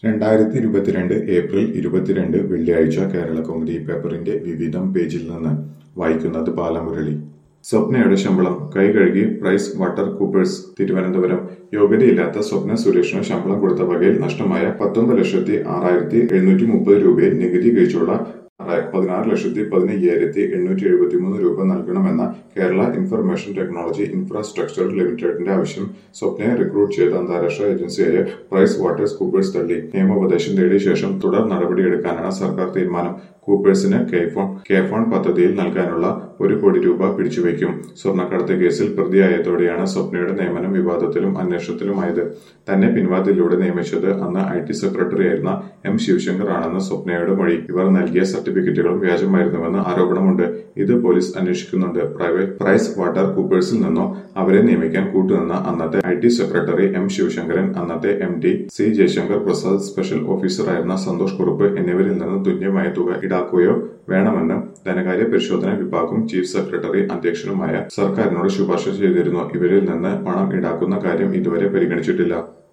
രണ്ടായിരത്തി ഇരുപത്തിരണ്ട് ഏപ്രിൽ ഇരുപത്തിരണ്ട് വെള്ളിയാഴ്ച കേരളകൗമുദി പേപ്പറിന്റെ വിവിധം പേജിൽ നിന്ന് വായിക്കുന്നത് ബാലമുരളി സ്വപ്നയുടെ ശമ്പളം കൈകഴുകി പ്രൈസ് വാട്ടർ കൂപ്പേഴ്സ് തിരുവനന്തപുരം യോഗ്യതയില്ലാത്ത സ്വപ്ന സുരേഷിന് ശമ്പളം കൊടുത്ത വകയിൽ നഷ്ടമായ പത്തൊമ്പത് ലക്ഷത്തി ആറായിരത്തി എഴുന്നൂറ്റി മുപ്പത് രൂപയിൽ നികുതി കഴിച്ചുള്ള പതിനാറ് ലക്ഷത്തി പതിനയ്യായിരത്തി എണ്ണൂറ്റി എഴുപത്തി മൂന്ന് രൂപ നൽകണമെന്ന കേരള ഇൻഫർമേഷൻ ടെക്നോളജി ഇൻഫ്രാസ്ട്രക്ചർ ലിമിറ്റഡിന്റെ ആവശ്യം സ്വപ്നയെ റിക്രൂട്ട് ചെയ്ത അന്താരാഷ്ട്ര ഏജൻസിയായ പ്രൈസ് വാട്ടേഴ്സ് കൂപ്പേഴ്സ് തള്ളി നിയമോപദേശം തേടിയ ശേഷം തുടർ നടപടിയെടുക്കാനാണ് സർക്കാർ തീരുമാനം കൂപ്പേഴ്സിന് കെഫോൺ കെഫോൺ പദ്ധതിയിൽ നൽകാനുള്ള ഒരു കോടി രൂപ പിടിച്ചുവെക്കും സ്വർണ്ണക്കടത്ത് കേസിൽ പ്രതിയായതോടെയാണ് സ്വപ്നയുടെ നിയമനം വിവാദത്തിലും അന്വേഷണത്തിലുമായത് തന്നെ പിൻവാതിലൂടെ നിയമിച്ചത് അന്ന് ഐ ടി സെക്രട്ടറി ആയിരുന്ന എം ശിവശങ്കർ ആണെന്ന് സ്വപ്നയുടെ മൊഴി ഇവർ നൽകിയ സർട്ടിഫിക്കറ്റുകളും വ്യാജമായിരുന്നുവെന്ന് ആരോപണമുണ്ട് ഇത് പോലീസ് അന്വേഷിക്കുന്നുണ്ട് പ്രൈവറ്റ് പ്രൈസ് വാട്ടർ കൂപ്പേഴ്സിൽ നിന്നോ അവരെ നിയമിക്കാൻ കൂട്ടുനിന്ന അന്നത്തെ I T secretary M Sivasankaran അന്നത്തെ M D C Jayasankar Prasad special ഓഫീസറായിരുന്ന സന്തോഷ് കുറുപ്പ് എന്നിവരിൽ നിന്ന് തുല്യമായ തുക ഈടാക്കുകയോ വേണമെന്ന് ധനകാര്യ പരിശോധന വിഭാഗം ചീഫ് സെക്രട്ടറി അധ്യക്ഷനുമായ സർക്കാരിനോട് ശുപാർശ ചെയ്തിരുന്നു ഇവരിൽ നിന്ന് പണം ഈടാക്കുന്ന കാര്യം ഇതുവരെ പരിഗണിച്ചിട്ടില്ല